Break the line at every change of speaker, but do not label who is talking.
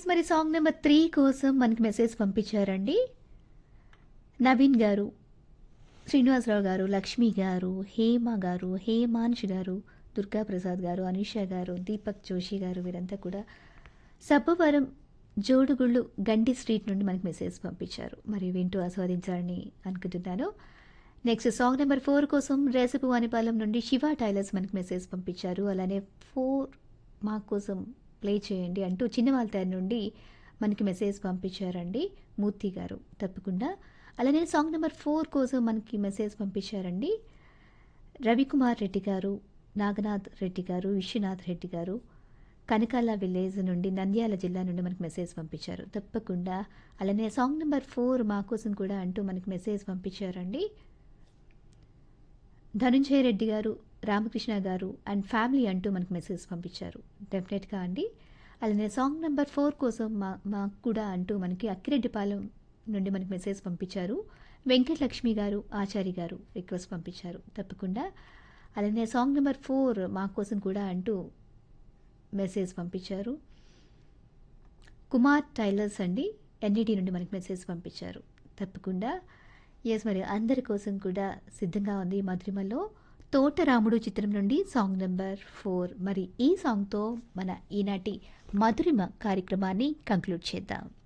yes మరి song number three కోసం మనకి మెసేజ్ పంపించారండి నవీన్ గారు శ్రీనివాసరావు గారు లక్ష్మి గారు హేమ గారు హేమాంష్ గారు దుర్గా ప్రసాద్ గారు అనీష గారు దీపక్ జోషి గారు వీరంతా కూడా సబ్బవరం జోడుగుళ్ళు గండి స్ట్రీట్ నుండి మనకి మెసేజ్ పంపించారు మరి వింటూ ఆస్వాదించాలని అనుకుంటున్నాను నెక్స్ట్ సాంగ్ నెంబర్ ఫోర్ కోసం రేసపు వానిపాలెం నుండి శివ టైలర్స్ మనకి మెసేజ్ పంపించారు అలానే ఫోర్ మా కోసం ప్లే చేయండి అంటూ చిన్నవాళ్ళ నుండి మనకి మెసేజ్ పంపించారండి మూర్తి గారు తప్పకుండా అలానే సాంగ్ నెంబర్ ఫోర్ కోసం మనకి మెసేజ్ పంపించారండి రవికుమార్ రెడ్డి గారు నాగనాథ్ రెడ్డి గారు విశ్వనాథ్ రెడ్డి గారు కనకాల విలేజ్ నుండి నంద్యాల జిల్లా నుండి మనకి మెసేజ్ పంపించారు తప్పకుండా అలానే సాంగ్ నెంబర్ ఫోర్ మా కోసం కూడా అంటూ మనకి మెసేజ్ పంపించారండి ధనుంజయ రెడ్డి గారు రామకృష్ణ గారు అండ్ ఫ్యామిలీ అంటూ మనకు మెసేజ్ పంపించారు డెఫినెట్గా అండి అలానే సాంగ్ నెంబర్ ఫోర్ కోసం మా మాకు కూడా అంటూ మనకి అక్కిరెడ్డిపాలెం నుండి మనకి మెసేజ్ పంపించారు వెంకటలక్ష్మి గారు ఆచారి గారు రిక్వెస్ట్ పంపించారు తప్పకుండా అలానే సాంగ్ నెంబర్ ఫోర్ మా కోసం కూడా అంటూ మెసేజ్ పంపించారు కుమార్ టైలర్స్ అండి ఎన్ఈటి నుండి మనకి మెసేజ్ పంపించారు తప్పకుండా ఎస్ మరి అందరి కోసం కూడా సిద్ధంగా ఉంది మధురిమలో తోటరాముడు చిత్రం నుండి సాంగ్ నెంబర్ ఫోర్ మరి ఈ సాంగ్తో మన ఈనాటి మధురిమ కార్యక్రమాన్ని కంక్లూడ్ చేద్దాం